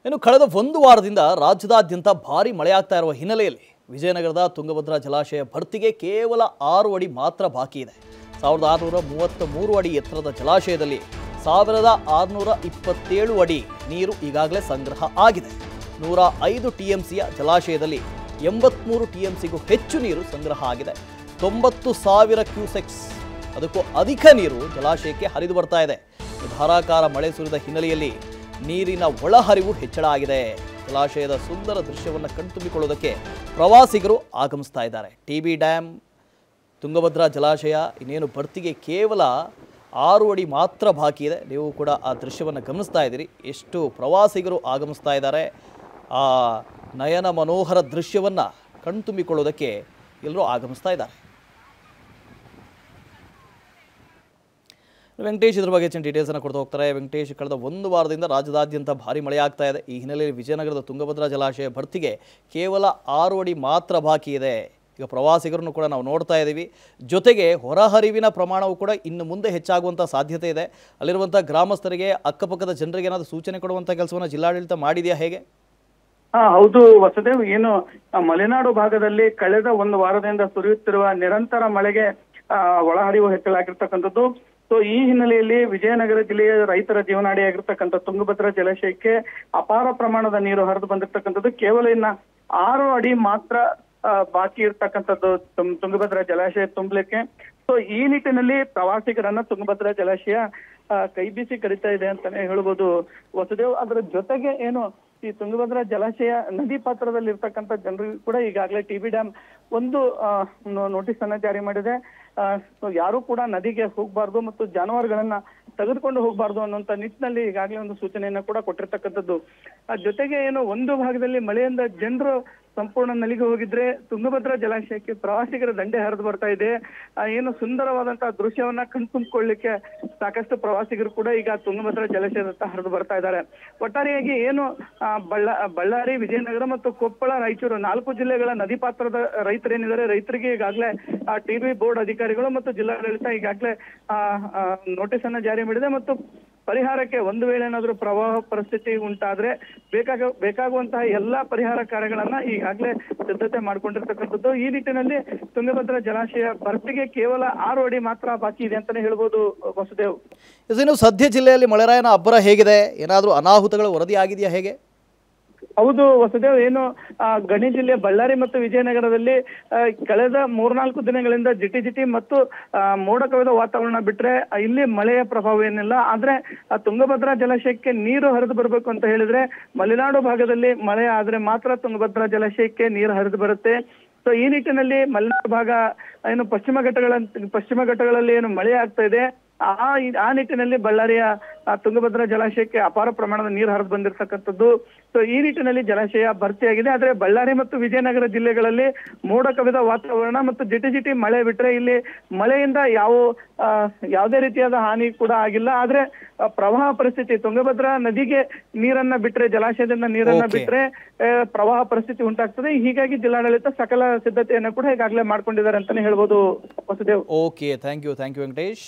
ಇನ್ನು ಕಳೆದ ಒಂದು ವಾರದಿಂದ ರಾಜ್ಯದಾದ್ಯಂತ ಭಾರಿ ಮಳೆಯಾಗ್ತಾ ಇರುವ ಹಿನ್ನೆಲೆಯಲ್ಲಿ ವಿಜಯನಗರದ ತುಂಗಭದ್ರಾ ಜಲಾಶಯ ಭರ್ತಿಗೆ ಕೇವಲ ಆರು ಅಡಿ ಮಾತ್ರ ಬಾಕಿ ಇದೆ ಸಾವಿರದ ಆರುನೂರ ಮೂವತ್ತ ಮೂರು ಅಡಿ ಎತ್ತರದ ಜಲಾಶಯದಲ್ಲಿ ಸಾವಿರದ ಆರುನೂರ ಇಪ್ಪತ್ತೇಳು ಅಡಿ ನೀರು ಈಗಾಗಲೇ ಸಂಗ್ರಹ ಆಗಿದೆ ನೂರ ಐದು ಟಿಎಂಸಿಯ ಜಲಾಶಯದಲ್ಲಿ ಎಂಬತ್ಮೂರು ಟಿಎಂಸಿಗೂ ಹೆಚ್ಚು ನೀರು ಸಂಗ್ರಹ ಆಗಿದೆ ತೊಂಬತ್ತು ಸಾವಿರ ಕ್ಯೂಸೆಕ್ಸ್ ಅದಕ್ಕೂ ಅಧಿಕ ನೀರು ಜಲಾಶಯಕ್ಕೆ ಹರಿದು ಬರ್ತಾ ಇದೆ ಧಾರಾಕಾರ ಮಳೆ ಸುರಿದ ಹಿನ್ನೆಲೆಯಲ್ಲಿ ನೀರಿನ ಒಳಹರಿವು ಹೆಚ್ಚಳ ಆಗಿದೆ ಜಲಾಶಯದ ಸುಂದರ ದೃಶ್ಯವನ್ನು ಕಣ್ತುಂಬಿಕೊಳ್ಳೋದಕ್ಕೆ ಪ್ರವಾಸಿಗರು ಆಗಮಿಸ್ತಾ ಇದ್ದಾರೆ ಟಿ ಬಿ ಡ್ಯಾಮ್ ತುಂಗಭದ್ರಾ ಜಲಾಶಯ ಇನ್ನೇನು ಭರ್ತಿಗೆ ಕೇವಲ ಆರು ಅಡಿ ಮಾತ್ರ ಬಾಕಿ ಇದೆ ನೀವು ಕೂಡ ಆ ದೃಶ್ಯವನ್ನು ಗಮನಿಸ್ತಾ ಇದ್ದೀರಿ ಎಷ್ಟು ಪ್ರವಾಸಿಗರು ಆಗಮಿಸ್ತಾ ಇದ್ದಾರೆ ಆ ನಯನ ಮನೋಹರ ದೃಶ್ಯವನ್ನು ಕಣ್ತುಂಬಿಕೊಳ್ಳೋದಕ್ಕೆ ಎಲ್ಲರೂ ಆಗಮಿಸ್ತಾ ಇದ್ದಾರೆ ವೆಂಕಟೇಶ್ ಇದ್ರ ಬಗ್ಗೆ ಹೆಚ್ಚಿನ ಡೀಟೇಲ್ಸನ್ನು ಕೊಡ್ತಾ ಹೋಗ್ತಾರೆ ವೆಂಕಟೇಶ್ ಕಳೆದ ಒಂದು ವಾರದಿಂದ ರಾಜ್ಯದಾದ್ಯಂತ ಭಾರಿ ಮಳೆ ಆಗ್ತಾ ಇದೆ ಈ ಹಿನ್ನೆಲೆಯಲ್ಲಿ ವಿಜಯನಗರದ ತುಂಗಭದ್ರಾ ಜಲಾಶಯ ಭರ್ತಿಗೆ ಕೇವಲ ಆರು ಅಡಿ ಮಾತ್ರ ಬಾಕಿ ಇದೆ ಈಗ ಪ್ರವಾಸಿಗರನ್ನು ಕೂಡ ನಾವು ನೋಡ್ತಾ ಇದ್ದೀವಿ ಜೊತೆಗೆ ಹೊರಹರಿವಿನ ಪ್ರಮಾಣವು ಕೂಡ ಇನ್ನು ಮುಂದೆ ಹೆಚ್ಚಾಗುವಂಥ ಸಾಧ್ಯತೆ ಇದೆ ಅಲ್ಲಿರುವಂಥ ಗ್ರಾಮಸ್ಥರಿಗೆ ಅಕ್ಕಪಕ್ಕದ ಜನರಿಗೆ ಏನಾದರೂ ಸೂಚನೆ ಕೊಡುವಂಥ ಕೆಲಸವನ್ನು ಜಿಲ್ಲಾಡಳಿತ ಮಾಡಿದೆಯಾ ಹೇಗೆ ಹಾ ಹೌದು ವಸುದೇವ್ ಏನು ಆ, ಮಲೆನಾಡು ಭಾಗದಲ್ಲಿ ಕಳೆದ ಒಂದು ವಾರದಿಂದ ಸುರಿಯುತ್ತಿರುವ ನಿರಂತರ ಮಳೆಗೆ ಆ, ಒಳಹರಿವು ಹೆಚ್ಚಳಾಗಿರ್ತಕ್ಕಂಥದ್ದು ಸೊ ಈ ಹಿನ್ನೆಲೆಯಲ್ಲಿ ವಿಜಯನಗರ ಜಿಲ್ಲೆಯ ರೈತರ ಜೀವನಾಡಿಯಾಗಿರ್ತಕ್ಕಂಥ ತುಂಗಭದ್ರಾ ಜಲಾಶಯಕ್ಕೆ ಅಪಾರ ಪ್ರಮಾಣದ ನೀರು ಹರಿದು ಬಂದಿರತಕ್ಕಂಥದ್ದು ಕೇವಲ ಇನ್ನ ಆರು ಅಡಿ ಮಾತ್ರ ಆ, ಬಾಕಿ ಇರ್ತಕ್ಕಂಥದ್ದು ತುಂ- ತುಂಗಭದ್ರಾ ಜಲಾಶಯ ತುಂಬಲಿಕ್ಕೆ ಸೊ ಈ ನಿಟ್ಟಿನಲ್ಲಿ ಪ್ರವಾಸಿಗರನ್ನ ತುಂಗಭದ್ರಾ ಜಲಾಶಯ ಆ, ಕೈ ಬೀಸಿ ಕರೀತಾ ಇದೆ ಅಂತಾನೆ ಹೇಳ್ಬೋದು ವಸುದೇವ್ ಅದರ ಜೊತೆಗೆ ಏನು ಈ ತುಂಗಭದ್ರಾ ಜಲಾಶಯ ನದಿ ಪಾತ್ರದಲ್ಲಿ ಇರ್ತಕ್ಕಂಥ ಜನರಿಗೂ ಕೂಡ ಈಗಾಗಲೇ ಟಿ ಬಿ ಡ್ಯಾಮ್ ಒಂದು ನೋಟಿಸ್ ಅನ್ನ ಜಾರಿ ಮಾಡಿದೆ ಆ, so ಯಾರು ಕೂಡ ನದಿಗೆ ಹೋಗಬಾರ್ದು ಮತ್ತು ಜಾನುವಾರುಗಳನ್ನ ತೆಗೆದುಕೊಂಡು ಹೋಗಬಾರ್ದು ಅನ್ನುವಂತ ನಿಟ್ಟಿನಲ್ಲಿ ಈಗಾಗಲೇ ಒಂದು ಸೂಚನೆಯನ್ನ ಕೂಡ ಕೊಟ್ಟಿರ್ತಕ್ಕಂಥದ್ದು ಆ ಜೊತೆಗೆ ಏನು ಒಂದು ಭಾಗದಲ್ಲಿ ಮಳೆಯಿಂದ ಜನರು ಸಂಪೂರ್ಣ ನಲಿಗೆ ಹೋಗಿದ್ರೆ ತುಂಗಭದ್ರಾ ಜಲಾಶಯಕ್ಕೆ ಪ್ರವಾಸಿಗರ ದಂಡೆ ಹರಿದು ಬರ್ತಾ ಇದೆ ಆ, ಏನು ಸುಂದರವಾದಂತಹ ದೃಶ್ಯವನ್ನ ಕಣ್ತುಂಬಿಕೊಳ್ಳಿಕ್ಕೆ ಸಾಕಷ್ಟು ಪ್ರವಾಸಿಗರು ಕೂಡ ಈಗ ತುಂಗಭದ್ರಾ ಜಲಾಶಯದತ್ತ ಹರಿದು ಬರ್ತಾ ಇದ್ದಾರೆ ಒಟ್ಟಾರೆಯಾಗಿ ಏನು ಆ, ಬಳ್ಳ ಬಳ್ಳಾರಿ ವಿಜಯನಗರ ಮತ್ತು ಕೊಪ್ಪಳ ರಾಯಚೂರು ನಾಲ್ಕು ಜಿಲ್ಲೆಗಳ ನದಿ ಪಾತ್ರದ ರೈತರೇನಿದ್ದಾರೆ ರೈತರಿಗೆ ಈಗಾಗಲೇ ಟಿ ಬಿ ಬೋರ್ಡ್ ಅಧಿಕಾರಿಗಳು ಮತ್ತು ಜಿಲ್ಲಾಡಳಿತ ಈಗಾಗಲೇ ನೋಟಿಸ್ ಅನ್ನ ಜಾರಿ ಮಾಡಿದೆ ಮತ್ತು ಪರಿಹಾರಕ್ಕೆ ಒಂದು ವೇಳೆ ಏನಾದರೂ ಪ್ರವಾಹ ಪರಿಸ್ಥಿತಿ ಉಂಟಾದ್ರೆ ಬೇಕಾಗ ಬೇಕಾಗುವಂತಹ ಎಲ್ಲಾ ಪರಿಹಾರ ಕಾರ್ಯಗಳನ್ನ ಈಗಾಗಲೇ ಸಿದ್ಧತೆ ಮಾಡ್ಕೊಂಡಿರ್ತಕ್ಕಂಥದ್ದು ಈ ನಿಟ್ಟಿನಲ್ಲಿ ತುಂಗಭದ್ರಾ ಜಲಾಶಯ ಭರ್ತಿಗೆ ಕೇವಲ ಆರು ಅಡಿ ಮಾತ್ರ ಬಾಕಿ ಇದೆ ಅಂತಾನೆ ಹೇಳ್ಬೋದು ವಸುದೇವ್ ಇನ್ನು ಸದ್ಯ ಜಿಲ್ಲೆಯಲ್ಲಿ ಮಳೆರಾಯನ ಅಬ್ಬರ ಹೇಗಿದೆ ಏನಾದರೂ ಅನಾಹುತಗಳು ವರದಿ ಆಗಿದೆಯಾ ಹೇಗೆ ಹೌದು ವಸುದೇವ್ ಏನು ಆ, ಗಣಿ ಜಿಲ್ಲೆ ಬಳ್ಳಾರಿ ಮತ್ತು ವಿಜಯನಗರದಲ್ಲಿ ಆ, ಕಳೆದ ಮೂರ್ನಾಲ್ಕು ದಿನಗಳಿಂದ ಜಿಟಿ ಜಿಟಿ ಮತ್ತು ಆ, ಮೋಡ ಕವಿದ ವಾತಾವರಣ ಬಿಟ್ರೆ ಆ, ಇಲ್ಲಿ ಮಳೆಯ ಪ್ರಭಾವ ಏನಿಲ್ಲ ಆದ್ರೆ ಆ ತುಂಗಭದ್ರಾ ಜಲಾಶಯಕ್ಕೆ ನೀರು ಹರಿದು ಬರಬೇಕು ಅಂತ ಹೇಳಿದ್ರೆ ಮಲೆನಾಡು ಭಾಗದಲ್ಲಿ ಮಳೆ ಆದ್ರೆ ಮಾತ್ರ ತುಂಗಭದ್ರಾ ಜಲಾಶಯಕ್ಕೆ ನೀರು ಹರಿದು ಬರುತ್ತೆ ಸೊ ಈ ನಿಟ್ಟಿನಲ್ಲಿ ಮಲೆನಾಡು ಭಾಗ ಏನು ಪಶ್ಚಿಮ ಘಟ್ಟಗಳ ಪಶ್ಚಿಮ ಘಟ್ಟಗಳಲ್ಲಿ ಏನು ಮಳೆ ಆಗ್ತಾ ಇದೆ ಆ ಆ ನಿಟ್ಟಿನಲ್ಲಿ ಬಳ್ಳಾರಿಯ ಆ, ತುಂಗಭದ್ರಾ ಜಲಾಶಯಕ್ಕೆ ಅಪಾರ ಪ್ರಮಾಣದ ನೀರು ಹರಿದು ಬಂದಿರತಕ್ಕಂಥದ್ದು ಸೊ ಈ ನಿಟ್ಟಿನಲ್ಲಿ ಜಲಾಶಯ ಭರ್ತಿಯಾಗಿದೆ ಆದ್ರೆ ಬಳ್ಳಾರಿ ಮತ್ತು ವಿಜಯನಗರ ಜಿಲ್ಲೆಗಳಲ್ಲಿ ಮೋಡ ಕವಿದ ವಾತಾವರಣ ಮತ್ತು ಜಿಟಿ ಜಿಟಿ ಮಳೆ ಬಿಟ್ರೆ ಇಲ್ಲಿ ಮಳೆಯಿಂದ ಯಾವ ಆ, ಯಾವುದೇ ರೀತಿಯಾದ ಹಾನಿ ಕೂಡ ಆಗಿಲ್ಲ ಆದ್ರೆ ಆ, ಪ್ರವಾಹ ಪರಿಸ್ಥಿತಿ ತುಂಗಭದ್ರಾ ನದಿಗೆ ನೀರನ್ನ ಬಿಟ್ರೆ ಜಲಾಶಯದಿಂದ ನೀರನ್ನ Okay. ಬಿಟ್ರೆ ಆ, ಪ್ರವಾಹ ಪರಿಸ್ಥಿತಿ ಉಂಟಾಗ್ತದೆ ಹೀಗಾಗಿ ಜಿಲ್ಲಾಡಳಿತ ಸಕಲ ಸಿದ್ಧತೆಯನ್ನ ಕೂಡ ಈಗಾಗಲೇ ಮಾಡ್ಕೊಂಡಿದ್ದಾರೆ ಅಂತಾನೆ ಹೇಳ್ಬೋದು Vasudev okay thank you thank you Venkatesh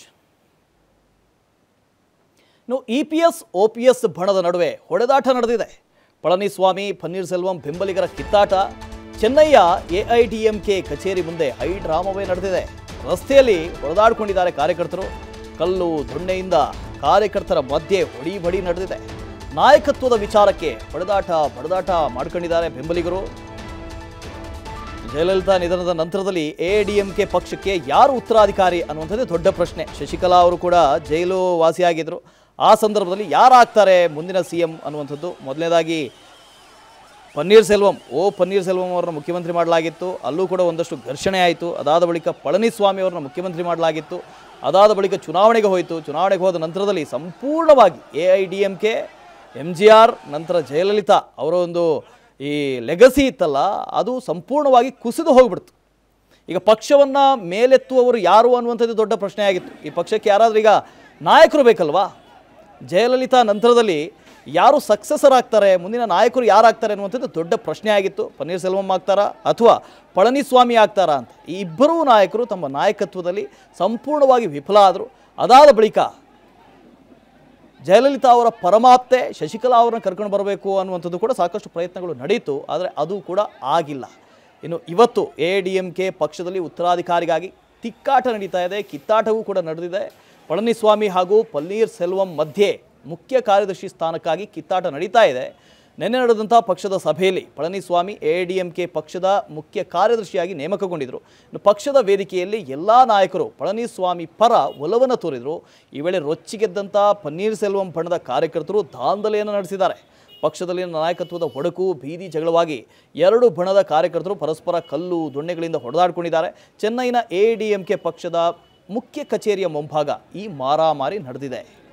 ಇನ್ನು E P S O P S ಬಣದ ನಡುವೆ ಹೊಡೆದಾಟ ನಡೆದಿದೆ ಪಳನಿಸ್ವಾಮಿ ಪನ್ನೀರ್ ಸೆಲ್ವಂ ಬೆಂಬಲಿಗರ ಕಿತ್ತಾಟ ಚೆನ್ನಯ್ಯ ಎಐಡಿಎಂಕೆ ಕಚೇರಿ ಮುಂದೆ ಹೈ ಡ್ರಾಮವೇ ನಡೆದಿದೆ ರಸ್ತೆಯಲ್ಲಿ ಹೊಡೆದಾಡಿಕೊಂಡಿದ್ದಾರೆ ಕಾರ್ಯಕರ್ತರು ಕಲ್ಲು ದೊಣ್ಣೆಯಿಂದ ಕಾರ್ಯಕರ್ತರ ಮಧ್ಯೆ ಹೊಡಿ ಬಡಿ ನಡೆದಿದೆ ನಾಯಕತ್ವದ ವಿಚಾರಕ್ಕೆ ಹೊಡೆದಾಟ ಬಡದಾಟ ಮಾಡ್ಕೊಂಡಿದ್ದಾರೆ ಬೆಂಬಲಿಗರು ಜಯಲಲಿತಾ ನಿಧನದ ನಂತರದಲ್ಲಿ ಎಡಿಎಂಕೆ ಪಕ್ಷಕ್ಕೆ ಯಾರು ಉತ್ತರಾಧಿಕಾರಿ ಅನ್ನುವಂಥದ್ದೇ ದೊಡ್ಡ ಪ್ರಶ್ನೆ ಶಶಿಕಲಾ ಅವರು ಕೂಡ ಜೈಲು ವಾಸಿಯಾಗಿದ್ದರು ಆ ಸಂದರ್ಭದಲ್ಲಿ ಯಾರಾಗ್ತಾರೆ ಮುಂದಿನ ಸಿ ಎಂ ಅನ್ನುವಂಥದ್ದು ಮೊದಲನೇದಾಗಿ ಪನ್ನೀರ್ ಸೆಲ್ವಂ ಓ ಪನ್ನೀರ್ ಸೆಲ್ವಂ ಅವರನ್ನ ಮುಖ್ಯಮಂತ್ರಿ ಮಾಡಲಾಗಿತ್ತು ಅಲ್ಲೂ ಕೂಡ ಒಂದಷ್ಟು ಘರ್ಷಣೆ ಆಯಿತು ಅದಾದ ಬಳಿಕ ಪಳನಿಸ್ವಾಮಿ ಅವರನ್ನ ಮುಖ್ಯಮಂತ್ರಿ ಮಾಡಲಾಗಿತ್ತು ಅದಾದ ಬಳಿಕ ಚುನಾವಣೆಗೆ ಹೋಯಿತು ಚುನಾವಣೆಗೆ ಹೋದ ನಂತರದಲ್ಲಿ ಸಂಪೂರ್ಣವಾಗಿ A I D M K M G R ನಂತರ ಜಯಲಲಿತಾ ಅವರ ಒಂದು ಈ ಲೆಗಸಿ ಇತ್ತಲ್ಲ ಅದು ಸಂಪೂರ್ಣವಾಗಿ ಕುಸಿದು ಹೋಗ್ಬಿಡ್ತು ಈಗ ಪಕ್ಷವನ್ನು ಮೇಲೆತ್ತುವವರು ಯಾರು ಅನ್ನುವಂಥದ್ದು ದೊಡ್ಡ ಪ್ರಶ್ನೆ ಆಗಿತ್ತು ಈ ಪಕ್ಷಕ್ಕೆ ಯಾರಾದರೂ ಈಗ ನಾಯಕರು ಬೇಕಲ್ವಾ ಜಯಲಲಿತಾ ನಂತರದಲ್ಲಿ ಯಾರು ಸಕ್ಸಸರ್ ಆಗ್ತಾರೆ ಮುಂದಿನ ನಾಯಕರು ಯಾರಾಗ್ತಾರೆ ಅನ್ನುವಂಥದ್ದು ದೊಡ್ಡ ಪ್ರಶ್ನೆ ಆಗಿತ್ತು ಪನ್ನೀರ್ ಸೆಲ್ವಂ ಆಗ್ತಾರಾ ಅಥವಾ ಪಳನಿಸ್ವಾಮಿ ಆಗ್ತಾರಾ ಅಂತ ಈ ಇಬ್ಬರೂ ನಾಯಕರು ತಮ್ಮ ನಾಯಕತ್ವದಲ್ಲಿ ಸಂಪೂರ್ಣವಾಗಿ ವಿಫಲ ಆದರು ಅದಾದ ಬಳಿಕ ಜಯಲಲಿತಾ ಅವರ ಪರಮಾಪ್ತೆ ಶಶಿಕಲಾ ಅವರನ್ನ ಕರ್ಕೊಂಡು ಬರಬೇಕು ಅನ್ನುವಂಥದ್ದು ಕೂಡ ಸಾಕಷ್ಟು ಪ್ರಯತ್ನಗಳು ನಡೀತು ಆದರೆ ಅದು ಕೂಡ ಆಗಿಲ್ಲ ಇನ್ನು ಇವತ್ತು ಎ ಡಿ ಎಂ ಕೆ ಪಕ್ಷದಲ್ಲಿ ಉತ್ತರಾಧಿಕಾರಿಗಾಗಿ ತಿಕ್ಕಾಟ ನಡೀತಾ ಇದೆ ಕಿತ್ತಾಟವೂ ಕೂಡ ನಡೆದಿದೆ ಪಳನಿಸ್ವಾಮಿ ಹಾಗೂ ಪನ್ನೀರ್ ಸೆಲ್ವಂ ಮಧ್ಯೆ ಮುಖ್ಯ ಕಾರ್ಯದರ್ಶಿ ಸ್ಥಾನಕ್ಕಾಗಿ ಕಿತ್ತಾಟ ನಡೀತಾ ಇದೆ ನಿನ್ನೆ ನಡೆದಂಥ ಪಕ್ಷದ ಸಭೆಯಲ್ಲಿ Palaniswami A D M K ಪಕ್ಷದ ಮುಖ್ಯ ಕಾರ್ಯದರ್ಶಿಯಾಗಿ ನೇಮಕಗೊಂಡಿದ್ದರು ಇನ್ನು ಪಕ್ಷದ ವೇದಿಕೆಯಲ್ಲಿ ಎಲ್ಲ ನಾಯಕರು ಪಳನಿಸ್ವಾಮಿ ಪರ ಒಲವನ್ನು ತೋರಿದರು ಈ ವೇಳೆ ರೊಚ್ಚಿಗೆದ್ದಂಥ ಪನ್ನೀರ್ ಸೆಲ್ವಂ ಬಣ್ಣದ ಕಾರ್ಯಕರ್ತರು ದಾಂಧಲೆಯನ್ನು ನಡೆಸಿದ್ದಾರೆ ಪಕ್ಷದಲ್ಲಿನ ನಾಯಕತ್ವದ ಒಡಕು ಬೀದಿ ಜಗಳವಾಗಿ ಎರಡು ಬಣದ ಕಾರ್ಯಕರ್ತರು ಪರಸ್ಪರ ಕಲ್ಲು ದೊಣ್ಣೆಗಳಿಂದ ಹೊಡೆದಾಡಿಕೊಂಡಿದ್ದಾರೆ ಚೆನ್ನೈನ ಎ ಡಿ ಎಂ ಕೆ ಪಕ್ಷದ ಮುಖ್ಯ ಕಚೇರಿಯ ಮುಂಭಾಗ ಈ ಮಾರಾಮಾರಿ ನಡೆದಿದೆ